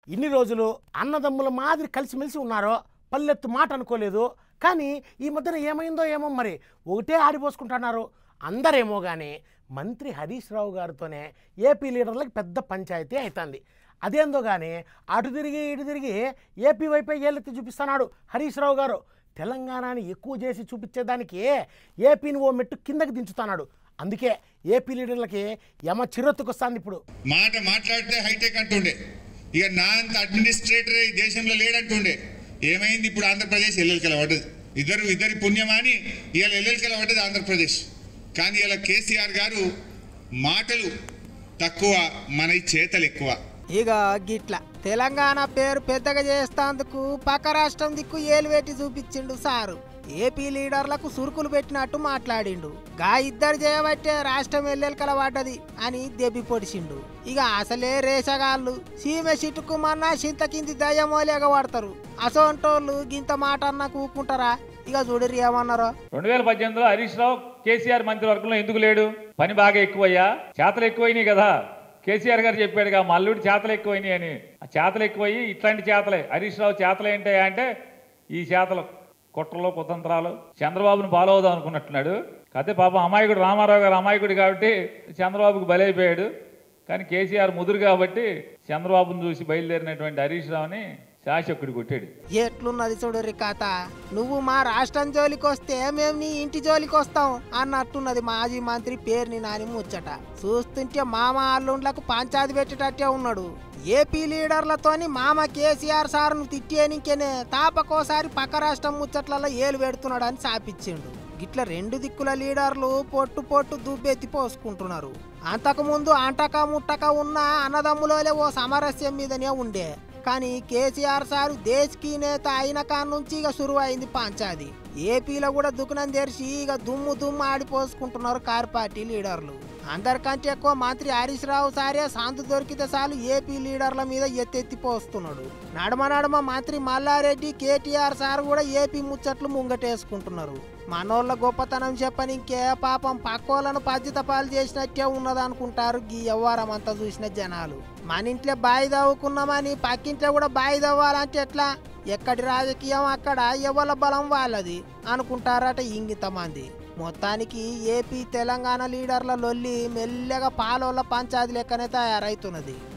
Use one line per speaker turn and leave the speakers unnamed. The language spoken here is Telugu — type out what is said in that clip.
ఇన్ని రోజులు అన్నదమ్ముల మాదిరి కలిసిమెలిసి ఉన్నారో పల్లెత్తు మాట అనుకోలేదు కానీ ఈ మధ్యన ఏమైందో ఏమో మరి ఒకటే ఆడిపోసుకుంటున్నారు అందరేమో కానీ మంత్రి హరీష్ రావు గారితోనే ఏపీ లీడర్లకు పెద్ద పంచాయతీ అవుతుంది అదేందో కానీ అటు తిరిగి ఇటు తిరిగి ఏపీ వైపే ఏలెత్తి చూపిస్తున్నాడు హరీష్ రావు గారు తెలంగాణని ఎక్కువ చేసి చూపించేదానికి ఏపీని ఓ మెట్టు కిందకి దించుతున్నాడు అందుకే ఏపీ లీడర్లకి యమ చిరెత్తుకొస్తుంది ఇప్పుడు
మాట మాట్లాడితే హైటెక్ అంటుండే ఇక నా అంత అడ్మినిస్ట్రేటర్ ఈ దేశంలో లేడంటుండే ఏమైంది ఇప్పుడు ఆంధ్రప్రదేశ్ ఎల్లెలకెల పడ్డది ఇద్దరు ఇద్దరి పుణ్యమాని ఇవాళ ఎల్లెలకెల పడ్డది ఆంధ్రప్రదేశ్ కానీ ఇలా కేసీఆర్ గారు మాటలు తక్కువ మన ఈ చేతలు ఎక్కువ
ఇక గిట్ల తెలంగాణ పేరు పెద్దగా చేస్తాందుకు పక్క రాష్ట్రం దిక్కు ఏలు పెట్టి చూపించిండు సారు ఏపీ లీడర్లకు సురుకులు పెట్టినట్టు మాట్లాడిండు గా ఇద్దరు చేయబట్టే రాష్ట్రం ఎల్లెలకల పడ్డది అని దెబ్బి పొడిచిండు ఇక అసలే రేసగాళ్ళు సీమె చిట్టుకు మన్నా చింత కింది దయ్యమోలేక పడతారు అసోంటోళ్ళు గింత మాట అన్నా కూకుంటారా ఇక చూడరు ఏమన్నారో
రెండు వేల పద్దెనిమిదిలో హరీష్ రావు కేసీఆర్ మంత్రివర్గంలో ఎందుకు లేడు పని బాగా ఎక్కువయ్యా చేతలు ఎక్కువైనాయి కదా కేసీఆర్ గారు చెప్పాడుగా మల్లుడి చేతలు ఎక్కువైనాయి అని ఆ చేతలు ఎక్కువయ్యి ఇట్లాంటి చేతలే హరీష్ రావు చేతలు ఏంటయ్యా అంటే ఈ చేతలు కుట్రలు కుతంత్రాలు చంద్రబాబును ఫాలో అవుదాం అనుకున్నట్టున్నాడు కాకపోతే పాపం అమాయకుడు రామారావు గారు అమాయకుడు కాబట్టి చంద్రబాబుకు బలైపోయాడు కానీ కేసీఆర్ ముదురు కాబట్టి చంద్రబాబును చూసి బయలుదేరినటువంటి హరీష్ రావుని శాసకుడు కొట్టాడు
ఎట్లున్నది చూడరి కథ నువ్వు మా రాష్ట్రం జోలికి వస్తే మేము నీ ఇంటి జోలికి వస్తాం అన్నట్టున్నది మాజీ మంత్రి పేరుని నాని ముచ్చట చూస్తుంటే మామ అల్లుండ్లకు పంచాది పెట్టేటట్టే ఉన్నాడు ఏపీ లీడర్లతోని మామ కేసీఆర్ సార్ను తిట్టేనికేనే తాపకోసారి పక్క రాష్ట్రం ముచ్చట్లలో ఏలు పెడుతున్నాడు అని చాపిచ్చిండు గిట్ల రెండు దిక్కుల లీడర్లు పొట్టు పొట్టు దుబ్బెత్తి పోసుకుంటున్నారు అంతకుముందు అంటక ముట్టక ఉన్న అన్నదమ్ములోలే ఓ సమరస్యం మీదనే ఉండే కానీ కేసీఆర్ సారు దేశ్కి నేత అయిన కాడ నుంచి ఇక సురువైంది పంచాది ఏపీలో కూడా దుకాణం తెరిచి ఇక దుమ్ము దుమ్ము ఆడిపోసుకుంటున్నారు కార్ పార్టీ లీడర్లు అందరికంటే ఎక్కువ మంత్రి హరీష్ రావు సారే శాంతి దొరికితే చాలు ఏపీ లీడర్ల మీద ఎత్తెత్తి పోస్తున్నాడు నడమ నడమ మంత్రి మల్లారెడ్డి కేటీఆర్ సార్ కూడా ఏపీ ముచ్చట్లు ముంగటేసుకుంటున్నారు మనోళ్ళ గొప్పతనం చెప్పని ఇంకే పాపం పక్కోళ్ళను పద్యత పాలు చేసినట్టే ఉన్నదనుకుంటారు గీ వ్యవహారం అంతా చూసిన జనాలు మన ఇంట్లో బాయి తవ్వుకున్నామని పక్కింట్లో కూడా బాయి తవ్వాలంటే ఎట్లా ఎక్కడి రాజకీయం అక్కడ ఎవల బలం వాళ్ళది అనుకుంటారట ఇంగిత మంది మొత్తానికి ఏపీ తెలంగాణ లీడర్ల లొల్లి మెల్లగా పాలోళ్ళ పంచాది లెక్కనే తయారైతున్నది